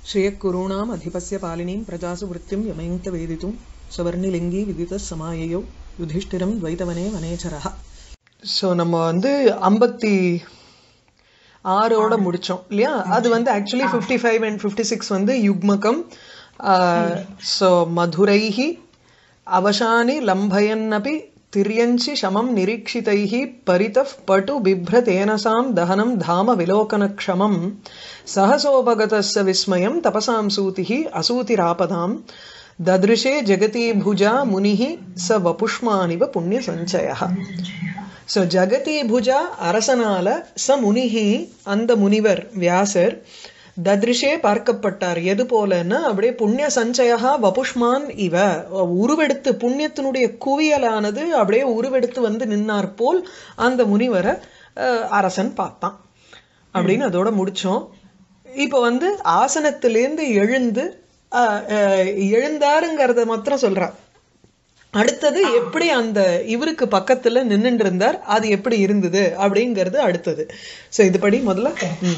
श्रियःकुरूणाम् अधिपस्य पालिनीं प्रजासु वृत्तिं यमयन्त वेदितुं सवर्णिलिङ्गी विदितः समाययौ யுதிஷ்டிரம் துவைதவனே வனேச்சரஹா ஸோ நம்ம வந்து ஐம்பத்தி ஆறோட முடிச்சோம் இல்லையா அது வந்து actually fifty five and fifty six வந்து யுக்மகம் ஸோ மதுரைஹி அவசானி லம்பயன்னபி திரியஞ்சி சமம் நிரீட்சிதைः परितः पटु बिभ्रतेनसां दहनं धाम विलोकनक्षमं सहसोपगतस्य विस्मयं तपसां सूतिः असूतिरापदां ददृशे जगती भुजा मुनिः स वपुष्मानिव पुण्यसञ्चयः ஸோ ஜகதி புஜா அரசனால ச முனிஹி அந்த முனிவர் வியாசர் தத்ரிஷே பார்க்கப்பட்டார் எது போலன்னா அப்படியே புண்ணிய சஞ்சயா வபுஷ்மான் இவ உருவெடுத்து புண்ணியத்தினுடைய குவியலானது அப்படியே உருவெடுத்து வந்து நின்னார் போல் அந்த முனிவரை அரசன் பார்த்தான் அப்படின்னு அதோட முடிச்சோம் இப்போ வந்து ஆசனத்திலேருந்து எழுந்து எழுந்தாருங்கிறத மாத்திரம் சொல்றார் அடுத்தது எப்படி அந்த இவருக்கு பக்கத்துல நின்னுட்டு இருந்தார் அது எப்படி இருந்தது அப்படிங்கிறது அடுத்தது சோ இதுபடி முதல்ல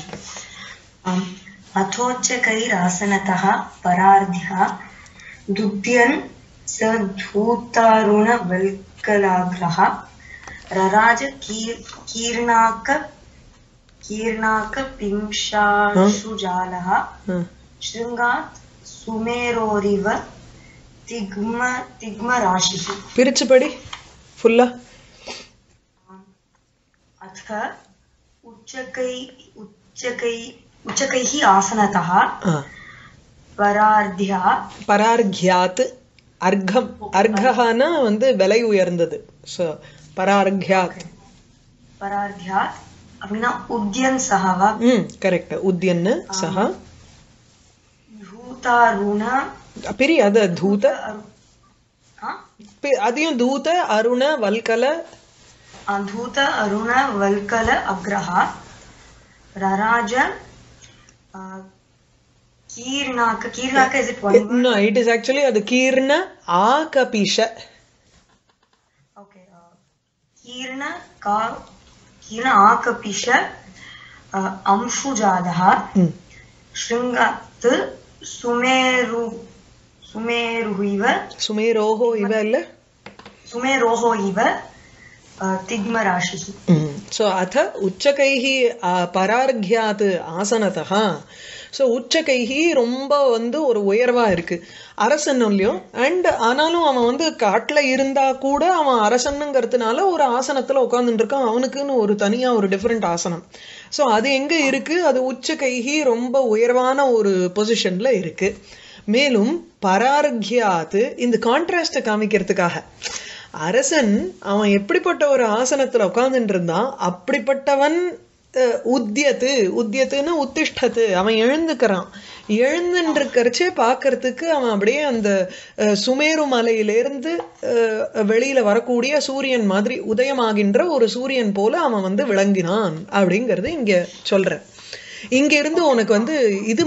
अथोच्चकैरासनतः परार्ध्यः दुद्यन् स धूतारुणवल्कलाग्रः रराज कीर्णाक कीर्णाकपिंशाशुजालः शृङ्गात् सुमेरोरिव तिग्म तिग्मराशिः பிரிச்சு படி ஃபுல்லா अथ उच्चकै उच्चकै उच्चकैः आसनतः परार्ध्या பரார்கியாத் அர்க்கம் அர்க்கஹானா வந்து விலை உயர்ந்தது ஸோ பரார்கியாத் परार्ध्यात् அப்படின்னா உத்யன் சஹவா ம் கரெக்ட் உத்யன்னு சஹா தூதாருண பிரி அது தூத ஆ? பி- அதையும் தூத அருண வல்கல धूत अरुण वल्कल अग्रह रराज आ, कीर्णाक कीर्णाक is it one no it is actually அது கீர்ண ஆகபிஷ okay uh, कीर्ण का कीर्ण आकपिश uh, अंशुजालः ம் शृङ्गात् सुमेरु सुमेरुः इव சுமேரோஹோ இவ இல்ல सुमेरोः इव uh, तिग्मराशिः ஸோ அத உச்சகைஹி பரார்கியாத் ஆசனதா ஸோ உச்சகைஹி ரொம்ப வந்து ஒரு உயர்வா இருக்கு அரசன்லையும் அண்ட் ஆனாலும் அவன் வந்து காட்டுல இருந்தா கூட அவன் அரசனுங்கிறதுனால ஒரு ஆசனத்துல உட்கார்ந்துட்டு இருக்கான் அவனுக்குன்னு ஒரு தனியா ஒரு டிஃப்ரெண்ட் ஆசனம் ஸோ அது எங்க இருக்கு அது உச்சகைஹி ரொம்ப உயர்வான ஒரு பொசிஷன்ல இருக்கு மேலும் பரார்கியாத் இந்த கான்ட்ராஸ்ட காமிக்கிறதுக்காக அரசன் அவன் எப்படிப்பட்ட ஒரு ஆசனத்துல உட்கார்ந்துட்டு இருந்தான் அப்படிப்பட்டவன் அஹ், உத்தியத்து உத்தியத்துன்னு உத்திஷ்டத்து அவன் எழுந்துக்கிறான் எழுந்துட்டு இருக்கிறச்சே பார்க்கறதுக்கு அவன் அப்படியே அந்த அஹ், சுமேரு மலையிலிருந்து அஹ், வெளியில வரக்கூடிய சூரியன் மாதிரி உதயமாகின்ற ஒரு சூரியன் போல அவன் வந்து விளங்கினான் அப்படிங்கறது இங்க சொல்ற இங்க இருந்து உனக்கு வந்து இது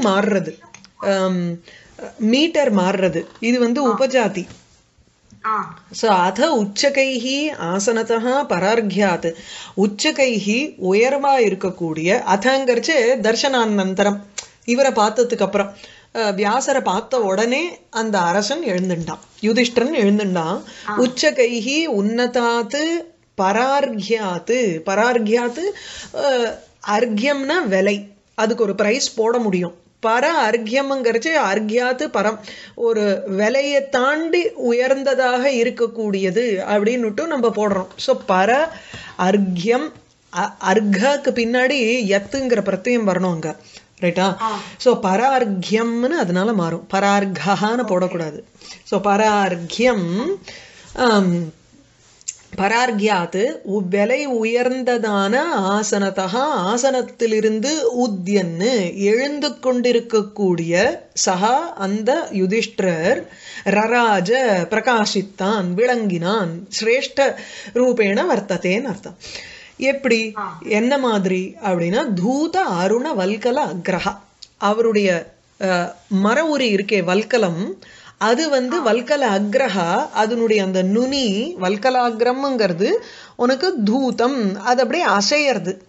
மாறுறது மீட்டர் மாறுறது இது வந்து உபஜாதி ஆ ஸோ அத உச்சகைஹி ஆசனத்தா பரார்கியாத் உச்சகைஹி உயர்வா இருக்கக்கூடிய அதங்கரிச்சு தர்சனானந்தரம் இவரை பார்த்ததுக்கு அப்புறம் அஹ், வியாசரை பார்த்த உடனே அந்த அரசன் எழுந்துட்டான் யுதிஷ்டிரன் எழுந்துட்டான் உச்சகைஹி உன்னதாத்து பரார்கியாத்து பரார்கியாத்து அஹ், அர்க்யம்னா விலை அதுக்கு ஒரு பிரைஸ் போட முடியும் பர அர்க்யம்ங்கிறச்சு அர்க்யாத்து பரம் ஒரு விலையை தாண்டி உயர்ந்ததாக இருக்கக்கூடியது அப்படின்னுட்டு நம்ம போடுறோம் ஸோ பர அர்க்யம் அ- அர்க்காக்கு பின்னாடி எத்துங்கிற பிரत्यயம் வரணும் அங்க ரைட்டா ஸோ பரார்க்யம்னு அதனால மாறும் பரார்கான்னு போடக்கூடாது ஸோ பரார்க்யம் ஆம், பரார்கியாத்து உ- விலை உயர்ந்ததான ஆசனத்தகா ஆசனத்திலிருந்து உத்யன்னு எழுந்து கொண்டிருக்கக்கூடிய சகா அந்த யுதிஷ்டிரர் ரராஜ பிரகாசித்தான் விளங்கினான் சிரேஷ்ட ரூபேண வர்த்ததேன்னு அர்த்தம் எப்படி என்ன மாதிரி அப்படின்னா தூத அருண வல்கல அக்ரஹா அவருடைய அஹ், மர உரி இருக்கே வல்கலம் அது வந்து வல்கல அக்ரஹா அதனுடைய அந்த நுனி வல்கலாகிரம்ங்கிறது உனக்கு தூதம் அது அப்படியே அசையறது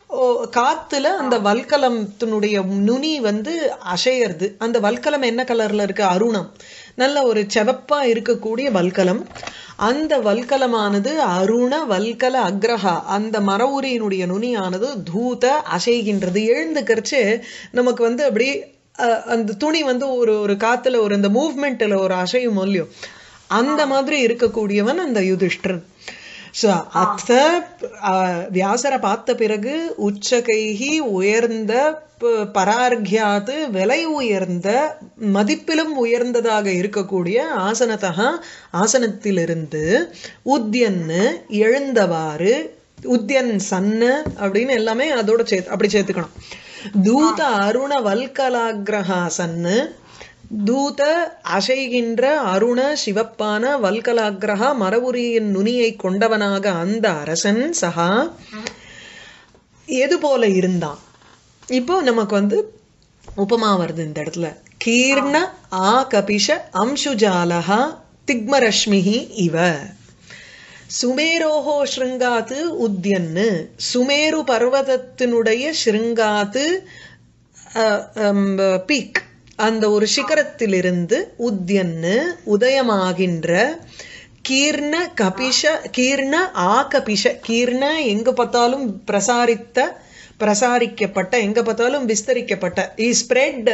ஓ, காத்துல அந்த வல்கலத்தினுடைய நுனி வந்து அசையறது அந்த வல்கலம் என்ன கலர்ல இருக்கு அருணம் நல்ல ஒரு செவப்பா இருக்கக்கூடிய வல்கலம் அந்த வல்கலமானது அருண வல்கல அக்ரஹா அந்த மரவுரியினுடைய நுனியானது தூத அசைகின்றது எழுந்துக்கிறச்சு நமக்கு வந்து அப்படி அஹ், அந்த துணி வந்து ஒரு ஒரு காத்துல ஒரு இந்த மூவ்மெண்ட்ல ஒரு அசையும் இல்லையோ அந்த மாதிரி இருக்கக்கூடியவன் அந்த யுதிஷ்டிரன் ஸோ அத்த அஹ், வியாசரை பார்த்த பிறகு உச்சகைகி உயர்ந்த ப- பரார்கியாது விலை உயர்ந்த மதிப்பிலும் உயர்ந்ததாக இருக்கக்கூடிய ஆசனத்தகா ஆசனத்திலிருந்து உத்யன்னு எழுந்தவாறு உத்யன் சன்னு அப்படின்னு எல்லாமே அதோட சேர்த்து அப்படி சேர்த்துக்கணும் தூத அருண வல்கலாகிரகா சன்னு தூத அசைகின்ற அருண சிவப்பான வல்கலாகிரகா மரபுரியின் நுனியை கொண்டவனாக அந்த அரசன் சகா எது போல இருந்தான் இப்போ நமக்கு வந்து உபமா வருது இந்த இடத்துல கீர்ண ஆ கபிஷ அம்சுஜாலஹா திக்மரஷ்மிஹி இவ சுமேரோஹோ ஸ்ருங்காத்து உத்யன்னு சுமேரு பர்வதத்தினுடைய ஸ்ருங்காத்து பீக் அந்த ஒரு சிகரத்திலிருந்து உத்யன்னு உதயமாகின்ற கீர்ண கபிஷ கீர்ண ஆ கபிஷ கீர்ண எங்க பார்த்தாலும் பிரசாரித்த பிரசாரிக்கப்பட்ட எங்க பார்த்தாலும் விஸ்தரிக்கப்பட்ட இ spread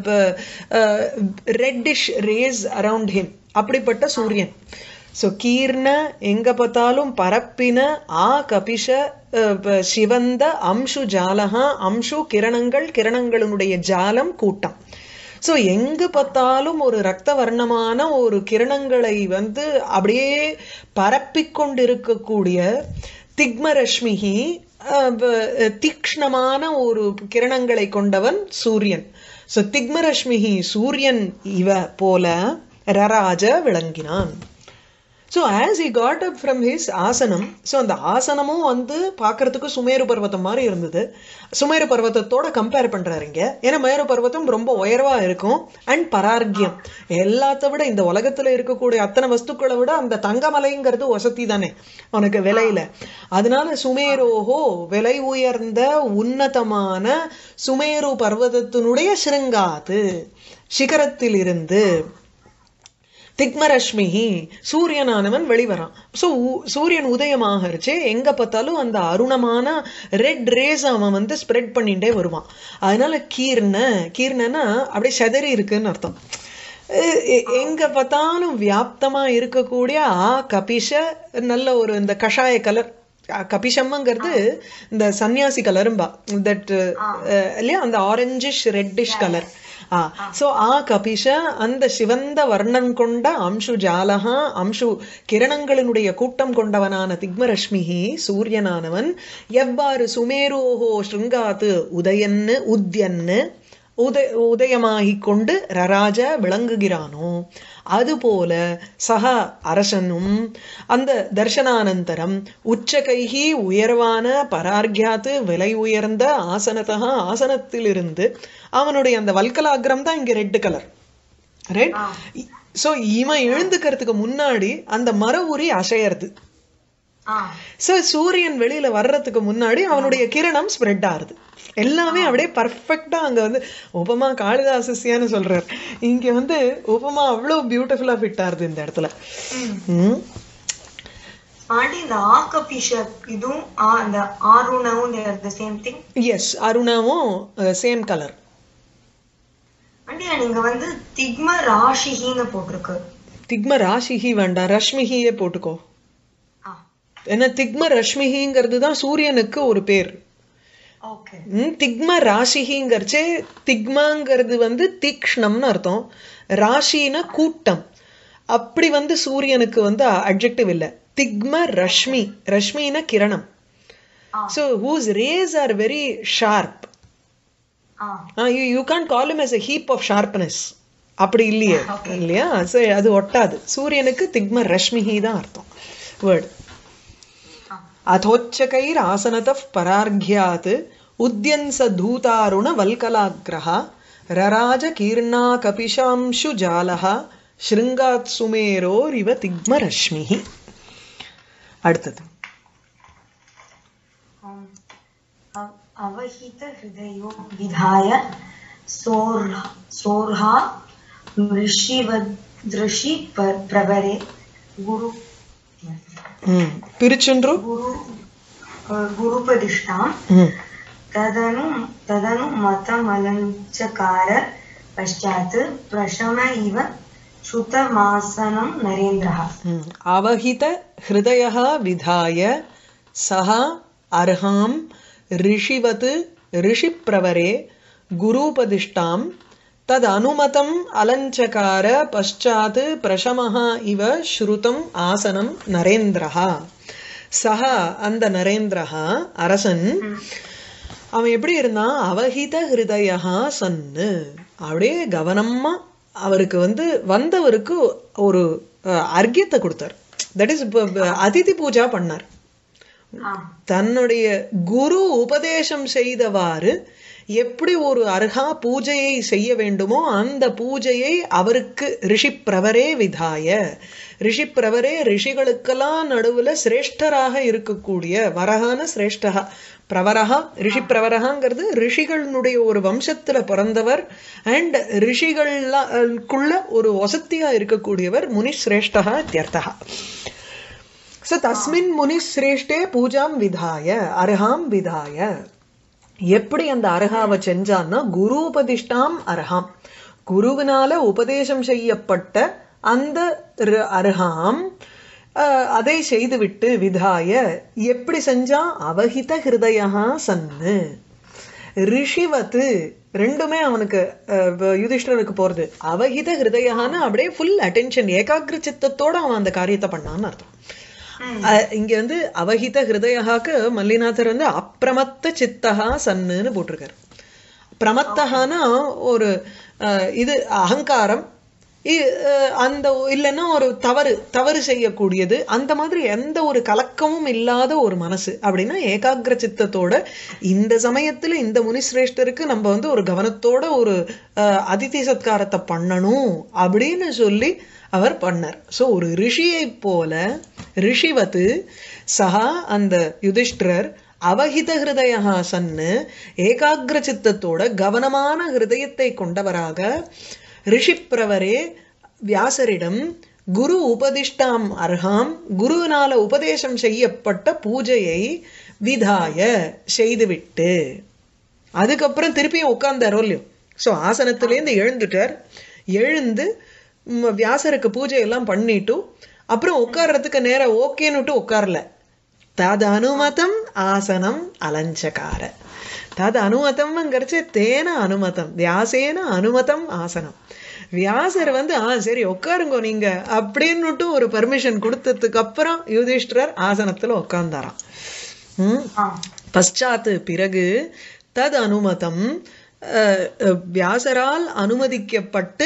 reddish rays around him அப்படிப்பட்ட சூரியன் ஸோ கீர்ண எங்க பார்த்தாலும் பரப்பின ஆ கபிஷ அஹ், ப- சிவந்த அம்சு ஜாலகா அம்சு கிரணங்கள் கிரணங்களுடைய ஜாலம் கூட்டம் ஸோ எங்கு பார்த்தாலும் ஒரு ரத்த வர்ணமான ஒரு கிரணங்களை வந்து அப்படியே பரப்பிக் கொண்டிருக்கக்கூடிய திக்மரஷ்மிகி அஹ், வ- தீக்ஷ்ணமான ஒரு கிரணங்களை கொண்டவன் சூரியன் ஸோ திக்மரஷ்மிகி சூரியன் இவ போல ரராஜ விளங்கினான் so as he got up from his ஆசனம் ஸோ அந்த ஆசனமும் வந்து பார்க்கறதுக்கு சுமேரு பர்வதம் மாதிரி இருந்தது சுமேரு பர்வதத்தோட கம்பேர் பண்றாரு இங்க ஏன்னா மேரு பர்வதம் ரொம்ப உயர்வா இருக்கும் அண்ட் பரார்க்கியம் எல்லாத்த விட இந்த உலகத்துல இருக்கக்கூடிய அத்தனை வஸ்துக்களை விட அந்த தங்கமலைங்கிறது வசதி தானே உனக்கு விலையில அதனால சுமேரோஹோ விலை உயர்ந்த உன்னதமான சுமேரு பர்வதத்தினுடைய சிருங்காத்து சிகரத்திலிருந்து திக்மரஷ்மிஹி சூரியனானவன் வெளிவரான் ஸோ சூரியன் உதயமாகறச்சே எங்க பார்த்தாலும் அந்த அருணமான ரெட் ரேஸ் அவன் வந்து ஸ்ப்ரெட் பண்ணிட்டே வருவான் அதனால கீர்ண கீர்ணனா அப்படியே செதறி இருக்குன்னு அர்த்தம் எ- எ- எங்க பார்த்தாலும் வியாப்தமா இருக்கக்கூடிய ஆ கபிஷ நல்ல ஒரு இந்த கஷாய கலர் கபிஷம்ங்கிறது இந்த சன்னியாசி கலரும்பா தட் இல்லையா அந்த orangish reddish colour ah so ah கபிஷ அந்த சிவந்த வர்ணம் கொண்ட அம்சு ஜாலகா அம்சு கிரணங்களினுடைய கூட்டம் கொண்டவனான திக்மரஷ்மிஹி சூரியனானவன் எவ்வாறு சுமேரோஹோ ஸ்ருங்காத்து உதயன்னு உத்யன்னு உத உதயமாகிக் கொண்டு ரராஜ விளங்குகிறானோ அதுபோல சக அரசனும் அந்த தர்சனானந்தரம் உச்சகைகி உயர்வான பரார்கியாத்து விலை உயர்ந்த ஆசனத்தக ஆசனத்திலிருந்து அவனுடைய அந்த வல்கலாகிரம் தான் இங்க ரெட் கலர் ரைட் சோ இவன் எழுந்துக்கிறதுக்கு முன்னாடி அந்த மர உரி அசையறது ஆ சோ சூரியன் வெளியில வர்றதுக்கு முன்னாடி அவனுடைய கிரணம் ஸ்ப்ரெட் ஆகுது எல்லாமே அப்படியே பர்ஃபெக்டா அங்க வந்து உபமா காளிதாசஸ்யான்னு சொல்றார் இங்க வந்து உபமா அவ்வளவு பியூட்டிஃபுல்லா ஃபிட் ஆகுது இந்த இடத்துல ம். ஆண்டி இந்த ஆக்கபிஷ இதுவும் ஆ அந்த ஆருணவும் த சேம் திங் எஸ் அருணாவும் சேம் கலர் ஆண்டி நீங்க வந்து திக்ம ராஷிஹின்னு போட்டிருக்கு திக்ம ராசிஹி வேண்டாம் ரஷ்மிஹியே போட்டுக்கோ ஆ ஏன்னா திக்ம ரஷ்மிஹிங்கிறது தான் சூரியனுக்கு ஒரு பேர் ஓகே ம், திக்ம ராசிஹிங்கிறச்சே திக்மாங்கிறது வந்து தீக்ஷ்ணம்னு அர்த்தம் ராசினா கூட்டம் அப்படி வந்து சூரியனுக்கு வந்து அட்ஜெக்டிவ் இல்ல திக்ம ரஷ்மி ரஷ்மினா கிரணம் ஆ. So whose rays are very sharp ah you you can call him as a heap of sharpness அப்படி இல்லையே இல்லையா ஸோ அது ஒட்டாது சூரியனுக்கு திக்ம ரஷ்மிஹி தான் அர்த்தம் வேர்டு ஆ. अथोच्चकैर आसनतः परार्घ्यात् उद्यंस धूतारुण वल्कलाग्रह रराज कीर्णा कपिशांशुजालः शृङ्गात् सुमेरोरिव तिग्मरश्मिः அடுத்தது ஆம். ஆ, अवहितहृदयो विधाय सोर्हा सोर्हा ऋषिवदृषि प- प्रवरे गुरु ம் பிரிச்சுன்று गुरु अ, गुरुपदिष्टाम् ம் तदनु तदनु मतमलञ्चकार पश्चात् प्रशम इव श्रुतमासनं नरेन्द्रः ம். அவஹித ஹிருதயः விதாய சஹ அர்ஹாம் ரிஷிவத் ரிஷிப்பிரவரே குருபதிஷ்டாம் தத் அனுமதம் அலஞ்சகார பశ్చాத் பிரஷமஹ இவ ஸ்ருதம் ஆசனம் நரேந்திரஹா சஹ அந்த நரேந்திரஹா அரசன் அவன் எப்படி இருந்தான் அவஹித ஹிருதயா சன்னு அப்படியே கவனமா அவருக்கு வந்து வந்தவருக்கு ஒரு அஹ், அர்க்கியத்தை கொடுத்தார் தட் இஸ் அதிதி பூஜா பண்ணார் ஆம் தன்னுடைய குரு உபதேசம் செய்தவாறு எப்படி ஒரு அர்ஹா பூஜையை செய்ய வேண்டுமோ அந்த பூஜையை அவருக்கு ரிஷி பிரவரே விதாய ரிஷி பிரவரே ரிஷிகளுக்கெல்லாம் நடுவுல சிரேஷ்டராக இருக்கக்கூடிய வரகான சிரேஷ்டகா பிரவரகா ரிஷி பிரவரகாங்கிறது ரிஷிகளுடைய ஒரு வம்சத்துல பிறந்தவர் அண்ட் ரிஷிகளுக்குள்ள ஒரு வசத்தியா இருக்கக்கூடியவர் முனி சிரேஷ்டகா இத்தியர்த்தகா ச தஸ்மின் முனி சிரேஷ்டே பூஜாம் விதாய அர்ஹாம் விதாய எப்படி அந்த அர்ஹாவை செஞ்சான்னா குரு உபதிஷ்டாம் அர்ஹாம் குருவினால உபதேசம் செய்யப்பட்ட அந்த ர- அர்ஹாம் அஹ், அதை செய்துவிட்டு விதாய எப்படி செஞ்சா அவஹித ஹிருதயா சன்னு ரிஷிவத்து ரெண்டுமே அவனுக்கு அஹ், வ- யுதிஷ்டருக்கு போறது அவஹித ஹிருதயான்னு அப்படியே ஃபுல் அட்டென்ஷன் ஏகாகிர சித்தத்தோட அவன் அந்த காரியத்தை பண்ணான்னு அர்த்தம் அஹ், இங்க வந்து அவஹித ஹிருதயாக்கு மல்லிநாதர் வந்து அப்பிரமத்த சித்தகா சன்னுன்னு போட்டிருக்காரு பிரமத்தகானா ஒரு அஹ், இது அகங்காரம் இ- அஹ், அந்த இல்லைன்னா ஒரு தவறு தவறு செய்யக்கூடியது அந்த மாதிரி எந்த ஒரு கலக்கமும் இல்லாத ஒரு மனசு அப்படின்னா ஏகாகிர சித்தத்தோட இந்த சமயத்துல இந்த முனிசிரேஷ்டருக்கு நம்ம வந்து ஒரு கவனத்தோட ஒரு அஹ், அதிதி சத்காரத்தை பண்ணணும் அப்படின்னு சொல்லி அவர் பண்ணார் சோ ஒரு ரிஷியை போல ரிஷிவத்து சஹா அந்த யுதிஷ்டிரர் அவஹித ஹிருதயா சன்னு ஏகாகிர சித்தத்தோட கவனமான ஹிருதயத்தை கொண்டவராக ரிஷிப்பிரவரே வியாசரிடம் குரு உபதிஷ்டாம் அர்ஹாம் குருவினால உபதேசம் செய்யப்பட்ட பூஜையை விதாய செய்துவிட்டு அதுக்கப்புறம் திருப்பியும் உட்கார்ந்தாரோ இல்லையோ ஸோ ஆசனத்திலேருந்து எழுந்துட்டார் எழுந்து ம், வியாசருக்கு பூஜை எல்லாம் பண்ணிட்டு அப்புறம் உட்கார்றதுக்கு நேரம் ஓகேன்னுட்டு உட்காரல தது அனுமதம் ஆசனம் அலஞ்சகார தது அனுமதம்ங்கிறச்சு தேன அனுமதம் வியாசேன அனுமதம் ஆசனம் வியாசர் வந்து ஆ சரி உட்காருங்க நீங்க அப்படின்னுட்டு ஒரு பர்மிஷன் கொடுத்ததுக்கு அப்புறம் யுதிஷ்டிரர் ஆசனத்துல உட்கார்ந்தாராம் ம் ஆம் பశ్చాத்து பிறகு தது அனுமதம் அஹ், அஹ், வியாசரால் அனுமதிக்கப்பட்டு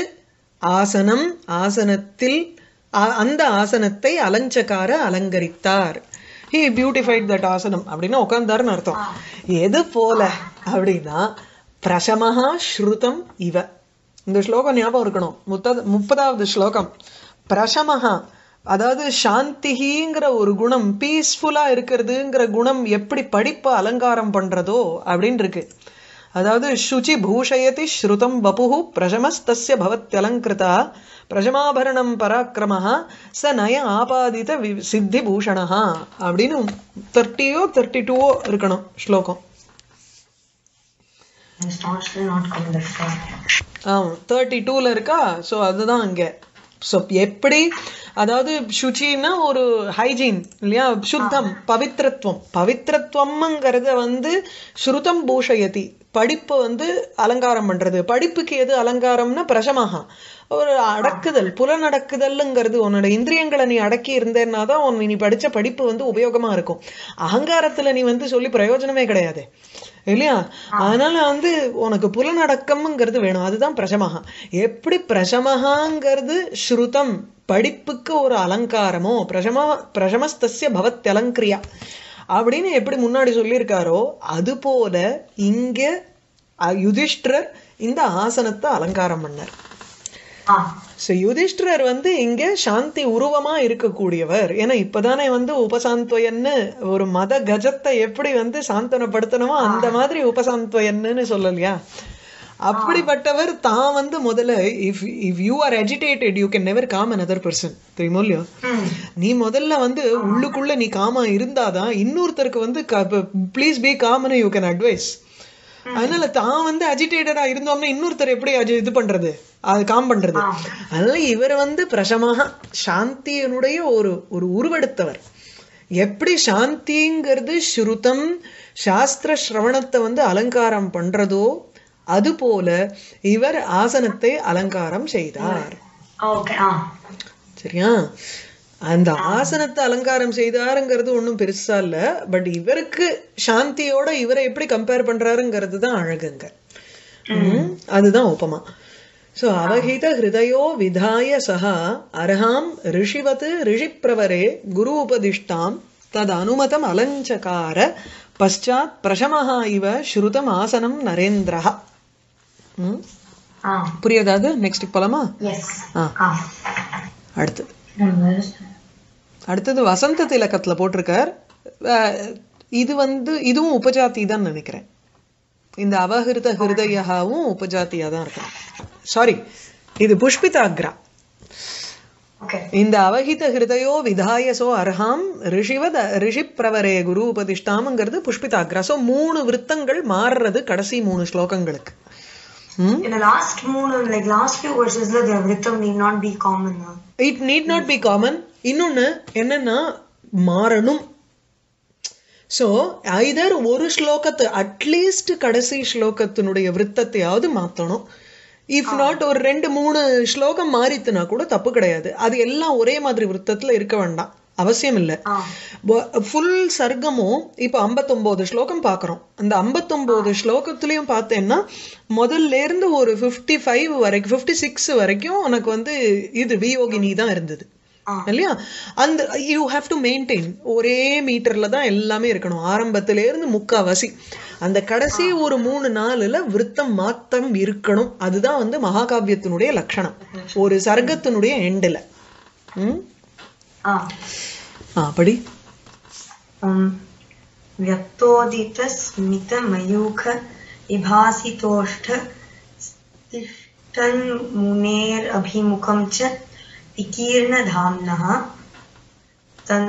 ஆசனம் ஆசனத்தில் ஆ- அந்த ஆசனத்தை அலஞ்சகார அலங்கரித்தார் ஹி பியூட்டிஃபைட் தட் ஆசனம் அப்படின்னா உட்கார்ந்தாருன்னு அர்த்தம் எது போல அப்படின்னா பிரசமஹா ஸ்ருதம் இவ இந்த ஸ்லோகம் ஞாபகம் இருக்கணும் முத்தது முப்பதாவது ஸ்லோகம் பிரசமஹா அதாவது சாந்திகிங்கிற ஒரு குணம் பீஸ்ஃபுல்லா இருக்கிறதுங்கிற குணம் எப்படி படிப்பை அலங்காரம் பண்றதோ அப்படின்னு இருக்கு அதாவது சுச்சி பூஷயதி ஸ்ருதம் வபுஹு பிரஜமஸ்தஸ்ய பவத்யலங்கிருதா பிரஜமாபரணம் பராக்கிரமஹ ச நய ஆபாதித வி- சித்தி பூஷணஹா அப்படின்னு தேர்ட்டியோ தேர்ட்டி டூவோ இருக்கணும் ஸ்லோகம் I staunchly not come that far. ஆமா தேர்ட்டி டூல இருக்கா ஸோ அதுதான் அங்க ஸோ எப்படி அதாவது சுச்சின்னா ஒரு ஹைஜீன் இல்லையா சுத்தம் பவித்ரத்துவம் பவித்ரத்துவம்ங்கிறத வந்து ஸ்ருதம் பூஷயதி படிப்பு வந்து அலங்காரம் பண்றது படிப்புக்கு எது அலங்காரம்னா பிரசமஹா ஒரு அடக்குதல் புலனடக்குதல்ங்கிறது உன்னோட இந்திரியங்களை நீ அடக்கி இருந்தேன்னா தான் உன் நீ படிச்ச படிப்பு வந்து உபயோகமா இருக்கும் அகங்காரத்துல நீ வந்து சொல்லி பிரயோஜனமே கிடையாது இல்லையா அதனால வந்து உனக்கு புலனடக்கம்ங்கிறது வேணும் அதுதான் பிரசமகா எப்படி பிரசமகாங்கிறது ஸ்ருதம் படிப்புக்கு ஒரு அலங்காரமோ பிரசம பிரசமஸ்தஸ்ய பவத் அலங்கிரியா அப்படின்னு எப்படி முன்னாடி சொல்லியிருக்காரோ அது போல இங்க அ, யுதிஷ்டிரர் இந்த ஆசனத்தை அலங்காரம் பண்ணார் Ah, ஸோ யுதிஷ்டிரர் வந்து இங்க சாந்தி உருவமா இருக்கக்கூடியவர் ஏன்னா இப்பதானே வந்து உபசாந்த்வயன்னு ஒரு மத கஜத்தை எப்படி வந்து சாந்தனப்படுத்தணுமோ அந்த மாதிரி உபசாந்த்வயன்னு சொல்லலையா அப்படிப்பட்டவர் தான் வந்து முதல்ல if if you are agitated you can never calm another person தெரியுமோ இல்லையோ ம் நீ முதல்ல வந்து உள்ளுக்குள்ள நீ காமா இருந்தாதான் இன்னொருத்தருக்கு வந்து ப்ளீஸ் பி காம்னு யூ கேன் அட்வைஸ் அதனால தான் வந்து அஜிடேட்டடா இருந்தோம்னா இன்னொருத்தர் எப்படி அஜி- இது பண்றது அது காம் பண்றது அதனால இவர் வந்து பிரசமாக சாந்தியினுடைய ஒரு ஒரு உருவெடுத்தவர் எப்படி சாந்திங்கிறது ஸ்ருதம் சாஸ்திர ஸ்ரவணத்தை வந்து அலங்காரம் பண்றதோ அது போல இவர் ஆசனத்தை அலங்காரம் செய்தார் ஓகே ஆ சரியா அந்த ஆசனத்தை அலங்காரம் செய்தாருங்கிறது ஒண்ணும் பெருசா இல்ல பட் இவருக்கு சாந்தியோட இவரை எப்படி கம்பேர் பண்றாருங்கிறது தான் அழகுங்க ம், அதுதான் உபமா சோ அவஹித ஹிருதயோ விதாய சஹ அர்ஹாம் ரிஷிவத் ரிஷிப்பிரவரே குரு உபதிஷ்டாம் தத் அனுமதம் அலஞ்சகார பశ్చాத் பிரசமஹ இவ ஸ்ருதம் ஆசனம் நரேந்திரஹ ம், ஆ புரியுதா நெக்ஸ்ட் போலாமா எஸ் ஆ ஆ அடுத்தது அடுத்தது வசந்த திலக்கத்துல போட்டிருக்கார் அஹ் இது வந்து இதுவும் உபஜாதி தான் நினைக்கிறேன் இந்த அவஹிருத ஹிருதயாவும் உபஜாத்தியா தான் இருக்கும் சாரி இது புஷ்பிதாக்ரா ஓகே இந்த அவஹித ஹிருதயோ விதாயசோ அர்ஹாம் ரிஷிவத ரிஷி பிரவரே குரு உபதிஷ்டாம்ங்கிறது புஷ்பிதாக்ரா சோ மூணு விருத்தங்கள் மாறுறது கடைசி மூணு ஸ்லோகங்களுக்கு ம் இந்த லாஸ்ட் மூணு லைக் லாஸ்ட் ஃபியூ வெர்சஸ்ல தி விருத்தம் need not be common it need not be common இன்னொன்னு என்னன்னா மாறணும் சோ ஐதர் ஒரு ஸ்லோகத்து அட்லீஸ்ட் கடைசி ஸ்லோகத்தினுடைய விருத்தத்தையாவது மாத்தணும் இஃப் நாட் ஒரு ரெண்டு மூணு ஸ்லோகம் மாறித்துனா கூட தப்பு கிடையாது அது எல்லாம் ஒரே மாதிரி விருத்தத்துல இருக்க வேண்டாம் அவசியம் இல்லை ஆ ஃபுல் சர்க்கமும் இப்போ 59 ஸ்லோகம் பார்க்குறோம் அந்த 59 ஸ்லோகத்துலயும் பார்த்தேன்னா முதல்ல இருந்து ஒரு 55 ஃபைவ் வரைக்கும் ஃபிஃப்டி சிக்ஸ் வரைக்கும் உனக்கு வந்து இது வியோகினி தான் இருந்தது ஆ. இல்லையா அந்த யூ ஹாவ் டு மெயின்டைன் ஒரே மீட்டர்ல தான் எல்லாமே இருக்கணும் ஆரம்பத்துல இருந்து முக்காவாசி அந்த கடைசி ஒரு மூணு நாளுல விருத்தம் மாத்தம் இருக்கணும் அதுதான் வந்து மகாகாவியத்தினுடைய லட்சணம் ஒரு சர்க்கத்தினுடைய எண்டில் ம் ஆ ஆ படி um, व्यक्तोदित स्मित मयूख विभासितोष्ठ तिष्ठन् मुनेरभिमुखं च विकीर्णधाम्नः तन्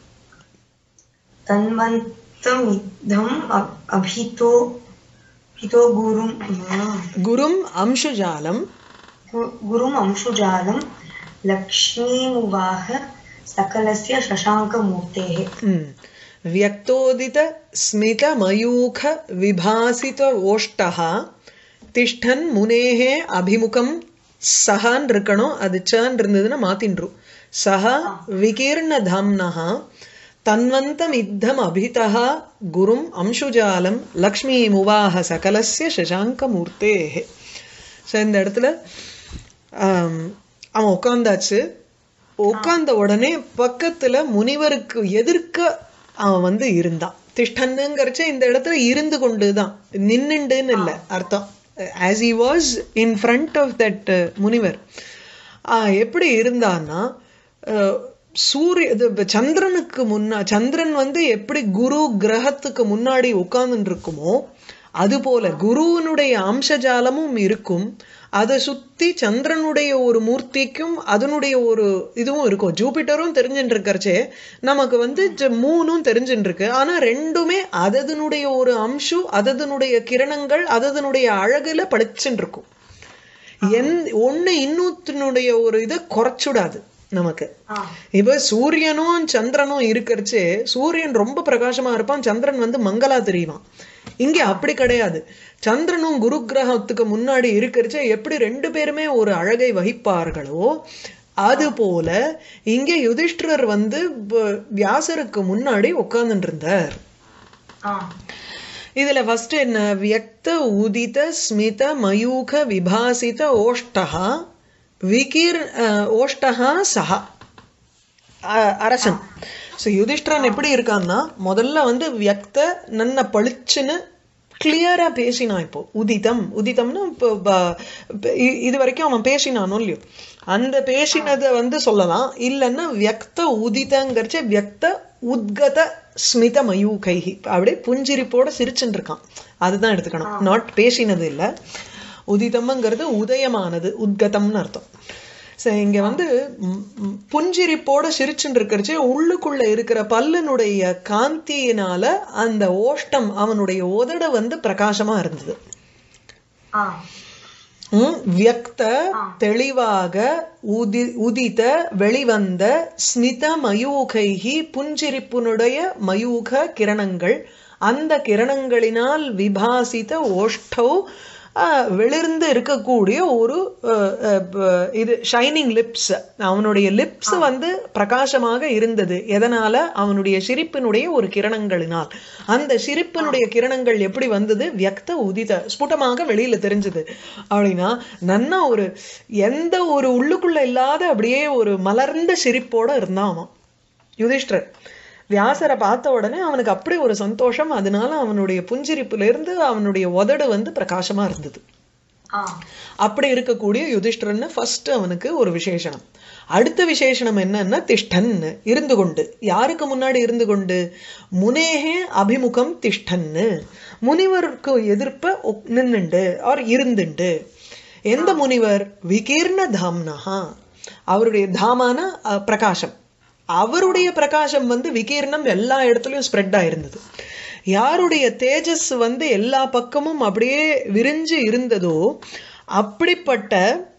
तन्वन्तमिद्धम् अ- अभितो अभितो गुरुं குரும் அம்சுஜாலம் गु- गुरुम् अंशुजालं लक्ष्मीमुवाह सकलस्य शशाङ्कमूर्तेः ம். வியக்தோதித ஸ்மித மயூக விபாசித ஓஷ்டஹ திஷ்டன் முனேஹே அபிமுகம் சஹான் இருக்கணும் அது சான் இருந்ததுன்னா மாத்தின்றும் சஹ விகீர்ண தாம்னஹ தன்வந்தம் இத்தம் அபிதஹ குரும் அம்சுஜாலம் லக்ஷ்மி முவாஹ சகலஸ்ய சசாங்க மூர்த்தேஹே ஸோ இந்த இடத்துல ஆம், அவன் உட்காந்தாச்சு உட்கார்ந்த உடனே பக்கத்துல முனிவருக்கு எதிர்க்க அவன் வந்து இருந்தான் திஷ்டன்னுங்கிறச்ச இந்த இடத்துல இருந்து கொண்டுதான் நின்னுண்டுன்னு இல்லை அர்த்தம் as he was in front of that முனிவர் ஆஹ் எப்படி இருந்தான்னா அஹ், சூரிய இது இப்ப சந்திரனுக்கு முன்னா சந்திரன் வந்து எப்படி குரு கிரகத்துக்கு முன்னாடி உட்கார்ந்துட்டு இருக்குமோ அது போல குருவினுடைய அம்சஜாலமும் இருக்கும் அதை சுத்தி சந்திரனுடைய ஒரு மூர்த்திக்கும் அதனுடைய ஒரு இதுவும் இருக்கும் ஜூபிட்டரும் தெரிஞ்சுட்டு இருக்கறச்சே நமக்கு வந்து ஜ- மூணும் தெரிஞ்சுட்டு இருக்கு ஆனா ரெண்டுமே அதனுடைய ஒரு அம்சம் அதனுடைய கிரணங்கள் அதனுடைய அழகுல பளிச்சுட்டு இருக்கும் என் ஒண்ணு இன்னொத்தினுடைய ஒரு இதை குறைச்சுடாது நமக்கு ஆ இப்ப சூரியனும் சந்திரனும் இருக்கறச்சே சூரியன் ரொம்ப பிரகாசமா இருப்பான் சந்திரன் வந்து மங்களா தெரியுவான் இங்க அப்படி கிடையாது சந்திரனும் குரு கிரகத்துக்கு முன்னாடி இருக்கறச்சே எப்படி ரெண்டு பேருமே ஒரு அழகை வகிப்பார்களோ அது போல இங்க யுதிஷ்டிரர் வந்து வ- வியாசருக்கு முன்னாடி உட்கார்ந்துட்டு இருந்தார் ஆ இதுல ஃபர்ஸ்ட் என்ன வியக்த உதித ஸ்மித மயூக விபாசித ஓஷ்டஹா விகீர் அஹ், ஓஷ்டஹா சஹா அ- அரசன் ஸோ யுதிஷ்டிரன் எப்படி இருக்கான்னா முதல்ல வந்து வியக்த நன்ன பளிச்சுன்னு கிளியரா பேசினான் இப்போ உதிதம் உதிதம்னா இப்போ ப- ப- இ- இது வரைக்கும் அவன் பேசினானோ இல்லையோ அந்த பேசினதை வந்து சொல்லலாம் இல்லைன்னா வியக்த உதிதங்கிறச்ச வியக்த உத்கத ஸ்மித மயூகைஹி அப்படியே புஞ்சிரிப்போட சிரிச்சுட்டு இருக்கான் அதுதான் எடுத்துக்கணும் நாட் பேசினது இல்ல உதிதம்ங்கிறது உதயமானது உத்கதம்னு அர்த்தம் சரி இங்க வந்து ம், ம், புஞ்சிரிப்போட சிரிச்சுட்டு இருக்கிறச்சே உள்ளுக்குள்ள இருக்கிற பல்லினுடைய காந்தியினால அந்த ஓஷ்டம் அவனுடைய உதட வந்து பிரகாசமா இருந்தது ஆ ம், வியக்த தெளிவாக உதி உதித வெளிவந்த ஸ்மித மயூகைகி புஞ்சிரிப்புனுடைய மயூக கிரணங்கள் அந்த கிரணங்களினால் விபாசித ஓஷ்டௌ அஹ், வெளிர்ந்து இருக்கக்கூடிய ஒரு அஹ், அஹ், ப- இது ஷைனிங் லிப்ஸ் அவனுடைய லிப்ஸ் வந்து பிரகாசமாக இருந்தது எதனால அவனுடைய சிரிப்பினுடைய ஒரு கிரணங்களினால் அந்த சிரிப்பினுடைய கிரணங்கள் எப்படி வந்தது வியக்த உதித ஸ்புடமாக வெளியில தெரிஞ்சது அப்படின்னா நன்னா ஒரு எந்த ஒரு உள்ளுக்குள்ள இல்லாத அப்படியே ஒரு மலர்ந்த சிரிப்போட இருந்தான் அவன் யுதிஷ்டர் வியாசரை பார்த்த உடனே அவனுக்கு அப்படி ஒரு சந்தோஷம் அதனால அவனுடைய புஞ்சிரிப்புல இருந்து அவனுடைய உதடு வந்து பிரகாசமா இருந்தது ஆ அப்படி இருக்கக்கூடிய யுதிஷ்டரன்னு ஃபர்ஸ்ட் அவனுக்கு ஒரு விசேஷனம் அடுத்த விசேஷனம் என்னன்னா திஷ்டன் இருந்து கொண்டு யாருக்கு முன்னாடி இருந்து கொண்டு முனேகே அபிமுகம் திஷ்டன்னு முனிவருக்கு எதிர்ப்ப உக்- நின்னுண்டு ஆர் இருந்துண்டு எந்த முனிவர் விகீர்ண தாம்னஹா அவருடைய தாமான அஹ், பிரகாசம் அவருடைய பிரகாசம் வந்து விகீர்ணம் எல்லா இடத்துலயும் ஸ்ப்ரெட் ஆயிருந்தது யாருடைய தேஜஸ் வந்து எல்லா பக்கமும் அப்படியே விரிஞ்சு இருந்ததோ அப்படிப்பட்ட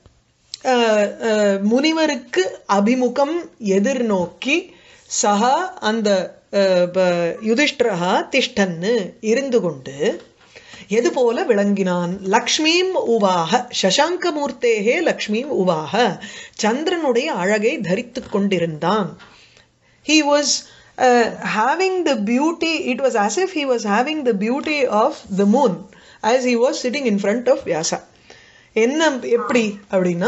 அஹ், அஹ், முனிவருக்கு அபிமுகம் எதிர்நோக்கி சஹா அந்த அஹ், ப- யுதிஷ்டிரஹா திஷ்டன்னு இருந்து கொண்டு எது போல விளங்கினான் லக்ஷ்மீம் உவாக சசாங்க மூர்த்தேகே லக்ஷ்மீம் உவாக சந்திரனுடைய அழகை தரித்துக் கொண்டிருந்தான் he was uh, having the beauty it was as if he was having the beauty of the moon as he was sitting in front of vyasa என்ன எப்படி அப்படின்னா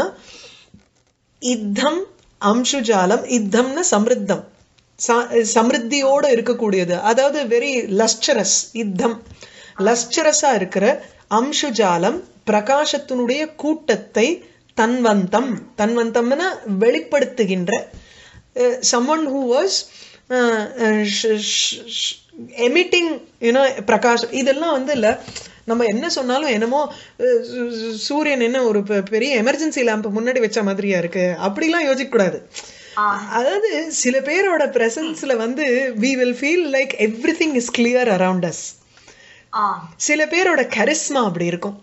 இத்தம் அம்சுஜாலம் இத்தம்னு சமிருத்தம் ச- சமிருத்தியோட இருக்கக்கூடியது அதாவது வெரி லஸ்டரஸ் இத்தம் லஸ்டரஸா இருக்கிற அம்சுஜாலம் பிரகாசத்தினுடைய கூட்டத்தை தன்வந்தம் தன்வந்தம்னா வெளிப்படுத்துகின்ற someone who was uh, uh, sh- sh- sh- emitting you know Prakash இதெல்லாம் வந்து இல்ல நம்ம என்ன சொன்னாலும் என்னமோ அஹ், சு- சு- சூரியன் என்ன ஒரு பெ- பெரிய எமர்ஜென்சி லேம்ப் முன்னாடி வச்ச மாதிரியா இருக்கு அப்படிலாம் யோசிக்க கூடாது அதாவது சில பேரோட பிரசன்ஸ்ல வந்து we will feel like everything is clear around us ஆ சில பேரோட கரிஸ்மா அப்படி இருக்கும்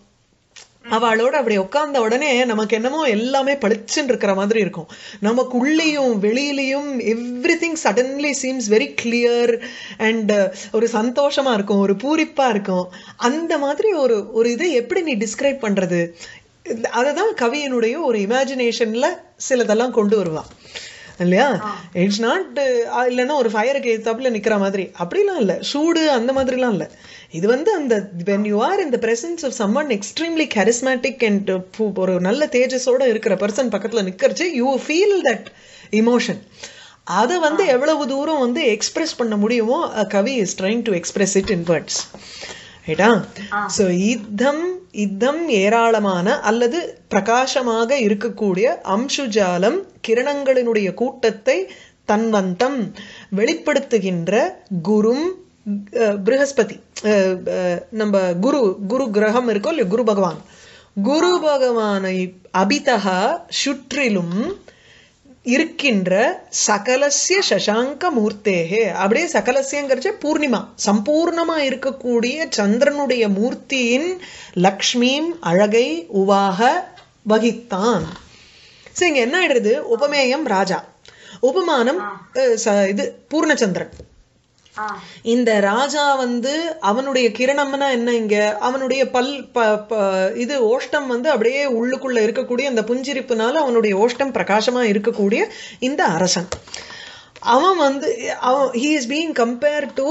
அவளோட அப்படி உட்கார்ந்த உடனே நமக்கு என்னமோ எல்லாமே பளிச்சுன்னு இருக்கிற மாதிரி இருக்கும் நமக்குள்ளேயும் வெளியிலையும் everything suddenly seems very clear and ஒரு சந்தோஷமா இருக்கும் ஒரு பூரிப்பா இருக்கும் அந்த மாதிரி ஒரு ஒரு இதை எப்படி நீ டிஸ்கிரைப் பண்றது அததான் கவியனுடைய ஒரு இமேஜினேஷன்ல சிலதெல்லாம் கொண்டு வருவான் இல்லையா இட்ஸ் நாட் இல்லைன்னா ஒரு ஃபயருக்கு எத்தாப்புல நிக்கிற மாதிரி அப்படிலாம் இல்ல சூடு அந்த மாதிரிலாம் இல்ல இது வந்து அந்த வென் யூ ஆர் இந்த presence of someone extremely charismatic and ஒரு நல்ல தேஜஸோட இருக்கிற பர்சன் பக்கத்துல நிக்கிறச்சு யூ ஃபீல் தட் இமோஷன் அதை வந்து எவ்வளவு தூரம் வந்து எக்ஸ்பிரஸ் பண்ண முடியுமோ a கவி is trying to express it in words ரைட்டா சோ இத்தம் இத்தம் ஏராளமான அல்லது பிரகாசமாக இருக்கக்கூடிய அம்சுஜாலம் கிரணங்களினுடைய கூட்டத்தை தன்வந்தம் வெளிப்படுத்துகின்ற குரும் அஹ், ப்ரஹஸ்பதி அஹ், அஹ், நம்ம குரு குரு கிரகம் இருக்கோ இல்லையோ குரு பகவான் குரு பகவானை அபிதகா சுற்றிலும் இருக்கின்ற சகலசிய சசாங்க மூர்த்தேகே அப்படியே சகலசியங்கிறச்ச பூர்ணிமா சம்பூர்ணமா இருக்கக்கூடிய சந்திரனுடைய மூர்த்தியின் லக்ஷ்மியும் அழகை உவாக வகித்தான் சரி இங்க என்ன ஆயிடுறது உபமேயம் ராஜா உபமானம் அஹ், ச- இது பூர்ணச்சந்திரன் ஆ இந்த ராஜா வந்து அவனுடைய கிரணம்னா என்ன இங்க அவனுடைய பல் ப- ப- இது ஓஷ்டம் வந்து அப்படியே உள்ளுக்குள்ள இருக்கக்கூடிய அந்த புஞ்சிரிப்புனால அவனுடைய ஓஷ்டம் பிரகாசமா இருக்கக்கூடிய இந்த அரசன் அவன் வந்து அவன் he is being compare to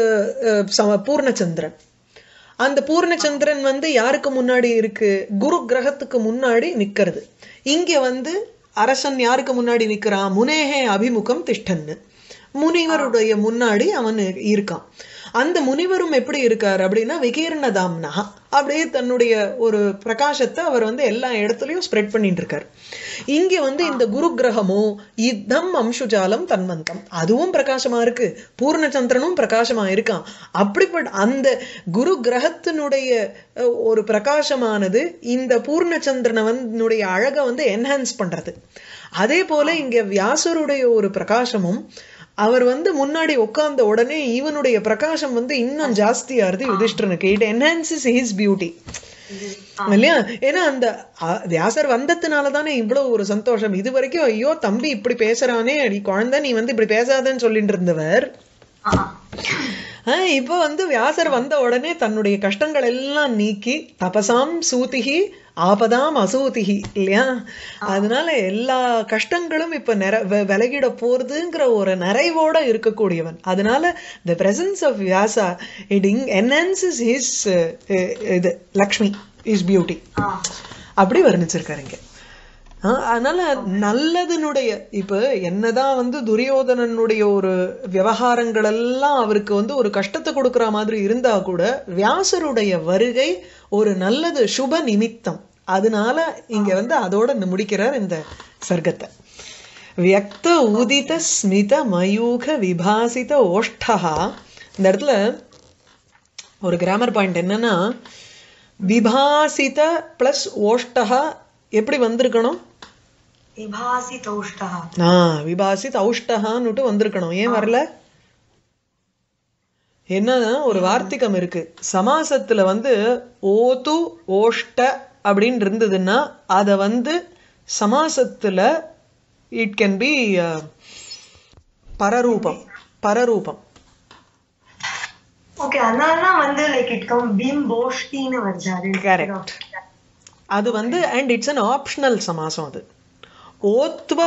the பூர்ணச்சந்திரன் அந்த பூர்ணச்சந்திரன் வந்து யாருக்கு முன்னாடி இருக்கு குரு கிரகத்துக்கு முன்னாடி நிக்கிறது இங்க வந்து அரசன் யாருக்கு முன்னாடி நிக்கிறான் முனேகே அபிமுகம் திஷ்டன்னு முனிவருடைய முன்னாடி அவன் இருக்கான் அந்த முனிவரும் எப்படி இருக்கார் அப்படின்னா விகீர்ணதாம்னா அப்படியே தன்னுடைய ஒரு பிரகாசத்தை அவர் வந்து எல்லா இடத்துலயும் ஸ்ப்ரெட் பண்ணிட்டு இருக்கார் இங்க வந்து இந்த குரு கிரகமோ இத்தம் அம்சுஜாலம் தன்வந்தம் அதுவும் பிரகாசமா இருக்கு பூர்ணச்சந்திரனும் பிரகாசமா இருக்கான் அப்படிப்பட்ட அந்த குரு கிரகத்தினுடைய அஹ், ஒரு பிரகாசமானது இந்த பூர்ணச்சந்திரனை வந்து அழகை வந்து என்ஹான்ஸ் பண்றது அதே போல இங்க வியாசருடைய ஒரு பிரகாசமும் அவர் வந்து முன்னாடி உட்கார்ந்த உடனே இவனுடைய பிரகாசம் வந்து இன்னும் ஜாஸ்தியாருது யுதிஷ்டனுக்கு இட் என்ஹான்சஸ் ஹிஸ் பியூட்டி இல்லையா ஏன்னா அந்த அ, வியாசர் வந்ததுனால தானே இவ்வளவு ஒரு சந்தோஷம் இது வரைக்கும் ஐயோ தம்பி இப்படி பேசுறானே அடி குழந்தை நீ வந்து இப்படி பேசாதன்னு சொல்லிட்டு இருந்தவர் ஆ ஆஹ் இப்போ வந்து வியாசர் வந்த உடனே தன்னுடைய கஷ்டங்கள் எல்லாம் நீக்கி தபசாம் சூதிகி ஆபதாம் அசூதிகி இல்லையா அதனால எல்லா கஷ்டங்களும் இப்ப நிற வெ- விலகிட போறதுங்கிற ஒரு நிறைவோட இருக்கக்கூடியவன் அதனால the presence of Vyasa it இங் என்ஹான்சஸ் ஹிஸ் இது லக்ஷ்மி இஸ் பியூட்டி ஆ அப்படி வர்ணிச்சிருக்காரு இங்க ஆ, அதனால நல்லதனுடைய இப்ப என்னதான் வந்து துரியோதனனுடைய ஒரு விவகாரங்கள் எல்லாம் அவருக்கு வந்து ஒரு கஷ்டத்தை கொடுக்கிற மாதிரி இருந்தா கூட வியாசருடைய வருகை ஒரு நல்லது சுப நிமித்தம் அதனால இங்க வந்து அதோட முடிக்கிறார் இந்த சர்க்கத்தை வியக்த உதித ஸ்மித மயூக விபாசித ஓஷ்டா இந்த இடத்துல ஒரு கிராமர் பாயிண்ட் என்னன்னா விபாசித பிளஸ் ஓஷ்டா எப்படி வந்திருக்கணும் விபாசி தௌஷ்டா ஆ விபாசித் ஔஷ்டகான்னுட்டு வந்திருக்கணும் ஏன் வரல என்னன்னா ஒரு வார்த்திகம் இருக்கு சமாசத்துல வந்து ஓது ஓஷ்ட அப்படின்னு இருந்ததுன்னா அத வந்து சமாசத்துல இட் கேன் பி பரரூபம் பரரூபம் ஓகே அதனால தான் வந்து லைக் இட் கம் பீம் போஷ்டின்னு வருது Correct. அது வந்து அண்ட் இட்ஸ் அன் ஆப்ஷனல் சமாசம் அது ஓத்வ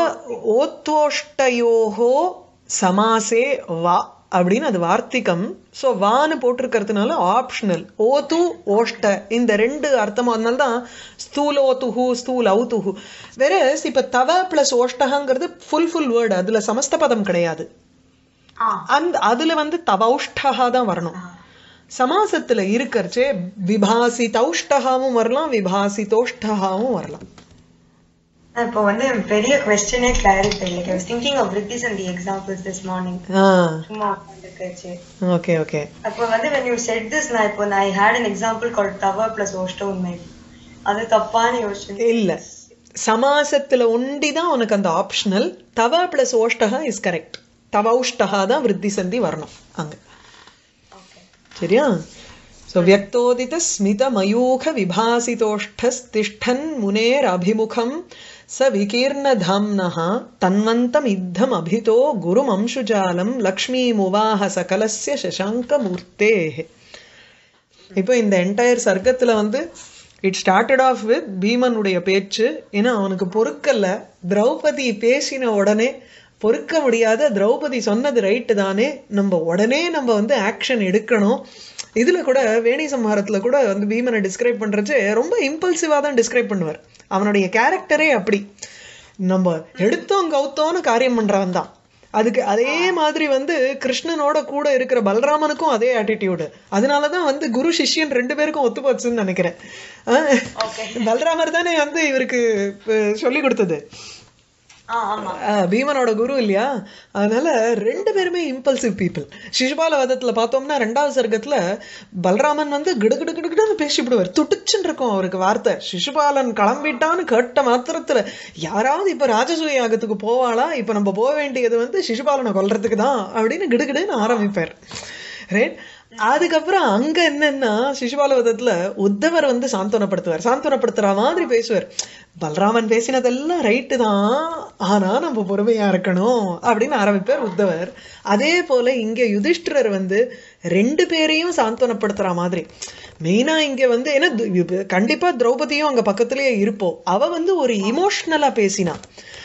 ஓத்வோஷ்டயோகோ சமாசே வா அப்படின்னு அது வார்த்திகம் ஸோ வான்னு போட்டிருக்கிறதுனால ஆப்ஷனல் ஓது ஓஷ்ட இந்த ரெண்டு அர்த்தமும் அதனால தான் ஸ்தூலோதுஹு ஸ்தூலௌதுஹு வேற இப்ப தவ பிளஸ் ஓஷ்டகாங்கிறது ஃபுல் ஃபுல் வேர்டு அதுல சமஸ்த பதம் கிடையாது ஆ அந்த அதுல வந்து தவௌஷ்டகா தான் வரணும் சமாசத்துல இருக்கறச்சே விபாசிதௌஷ்டகாவும் வரலாம் விபாசிதோஷ்டகாவும் வரலாம் இப்போ வந்து பெரிய கொஸ்டினே clarify like I was thinking of ரித்திஸ் and the examples this morning ah சும்மா உட்காந்துருக்கச்சு ஓகே ஓகே அப்போ வந்து when you said this நான் இப்போ நான் ஐ had an example called தவா plus ஓஷ்ட உண்மை அது தப்பான்னு யோசிச்சு இல்ல சமாசத்துல ஒண்டிதான் உனக்கு அந்த ஆப்ஷனல் தவ பிளஸ் ஓஷ்டகா இஸ் கரெக்ட் தவௌஷ்டகா தான் விருத்தி சந்தி வரணும் அங்க ஓகே சரியா சோ வியக்தோதித ஸ்மித மயூக விபாசிதோஷ்டஸ்திஷ்டன் முனேர் அபிமுகம் ச விகீர்ண தாம்னः தன்வந்தம் இத்தம் அபிதோ குரும் அம்சுஜாலம் லக்ஷ்மீமுவாஹ சகலஸ்ய சசாங்க மூர்த்தேः இப்போ இந்த என்டையர் சர்க்கத்துல வந்து இட் ஸ்டார்டட் ஆஃப் வித் பீமனுடைய பேச்சு ஏன்னா அவனுக்கு பொறுக்கல்ல திரௌபதி பேசின உடனே பொறுக்க முடியாத திரௌபதி சொன்னது ரைட்டு தானே நம்ம உடனே நம்ம வந்து ஆக்ஷன் எடுக்கணும் இதுல கூட வேணி சம்ஹாரத்துல கூட வந்து பீமனை டிஸ்கிரைப் பண்றச்சு ரொம்ப இம்பல்சிவா தான் டிஸ்கிரைப் பண்ணுவார் அவனுடைய கேரக்டரே அப்படி நம்ம எடுத்தோம் கவுத்தோன்னு காரியம் பண்றவன் தான் அதுக்கு அதே மாதிரி வந்து கிருஷ்ணனோட கூட இருக்கிற பலராமனுக்கும் அதே ஆட்டிடியூடு அதனாலதான் வந்து குரு சிஷ்யன் ரெண்டு பேருக்கும் ஒத்து போச்சுன்னு நினைக்கிறேன் ஆஹ் ஓகே பலராமர் தானே வந்து இவருக்கு சொல்லி கொடுத்தது ஆ ஆமா ஆஹ் பீமனோட குரு இல்லையா அதனால ரெண்டு பேருமே இம்பல்சிவ் பீப்புள் சிசுபால வதத்துல பார்த்தோம்னா ரெண்டாவது சர்க்கத்துல பலராமன் வந்து கிடு கிடு கிடு கிடுன்னு பேசிவிடுவார் துடிச்சுன்னு இருக்கும் அவருக்கு வார்த்தை சிசுபாலன் கிளம்பிட்டான்னு கேட்ட மாத்திரத்துல யாராவது இப்ப ராஜசூய யாகத்துக்கு போவாளா இப்ப நம்ம போக வேண்டியது வந்து சிசுபாலனை கொல்றதுக்கு தான் அப்படின்னு கிடுகிடுன்னு ஆரம்பிப்பார் ரைட் அதுக்கப்புறம் அங்க என்னன்னா சிசுபாலவதத்துல உத்தவர் வந்து சாந்தவனப்படுத்துவார் சாந்தவனப்படுத்துற மாதிரி பேசுவார் பலராமன் பேசினதெல்லாம் ரைட்டு தான் ஆனா நம்ம பொறுமையா இருக்கணும் அப்படின்னு ஆரம்பிப்பார் உத்தவர் அதே போல இங்க யுதிஷ்டிரர் வந்து ரெண்டு பேரையும் சாந்தவனப்படுத்துற மாதிரி மெயினா இங்க வந்து ஏன்னா து- இது கண்டிப்பா திரௌபதியும் அங்க பக்கத்திலேயே இருப்போம் அவ வந்து ஒரு இமோஷனலா பேசினா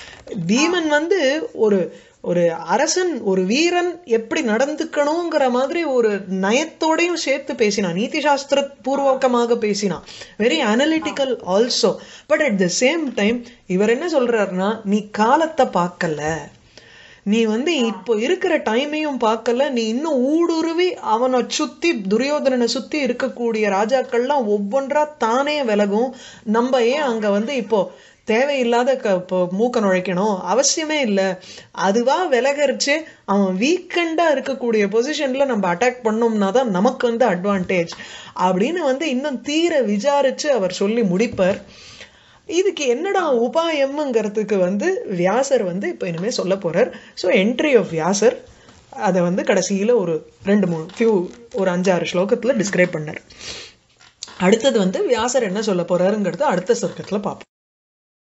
பீமன் வந்து ஒரு ஒரு அரசன் ஒரு வீரன் எப்படி நடந்துக்கணுங்கிற மாதிரி ஒரு நயத்தோடையும் சேர்த்து பேசினான் நீதி சாஸ்திர பூர்வகமாக பேசினான் very analytical also but at the same time இவர் என்ன சொல்றாருன்னா நீ காலத்தை பார்க்கல நீ வந்து இப்போ இருக்கிற டைமையும் பார்க்கல நீ இன்னும் ஊடுருவி அவனை சுத்தி துரியோதனனை சுத்தி இருக்கக்கூடிய ராஜாக்கள்லாம் ஒவ்வொன்றா தானே விலகும் நம்ம ஏன் அங்க வந்து இப்போ தேவையில்லாத க இப்போ மூக்க நுழைக்கணும் அவசியமே இல்லை அதுவா விலகரிச்சு அவன் வீக்கெண்டா இருக்கக்கூடிய பொசிஷன்ல நம்ம அட்டாக் பண்ணோம்னா தான் நமக்கு வந்து அட்வான்டேஜ் அப்படின்னு வந்து இன்னும் தீர விசாரிச்சு அவர் சொல்லி முடிப்பார் இதுக்கு என்னடா உபாயம்ங்கிறதுக்கு வந்து வியாசர் வந்து இப்போ இனிமே சொல்ல போறார் ஸோ என்ட்ரி ஆஃப் வியாசர் அதை வந்து கடைசியில ஒரு ரெண்டு மூணு ஃபியூ ஒரு அஞ்சாறு ஸ்லோகத்துல டிஸ்கிரைப் பண்ணார் அடுத்தது வந்து வியாசர் என்ன சொல்ல போறாருங்கிறது அடுத்த சொர்க்கத்துல பார்ப்போம்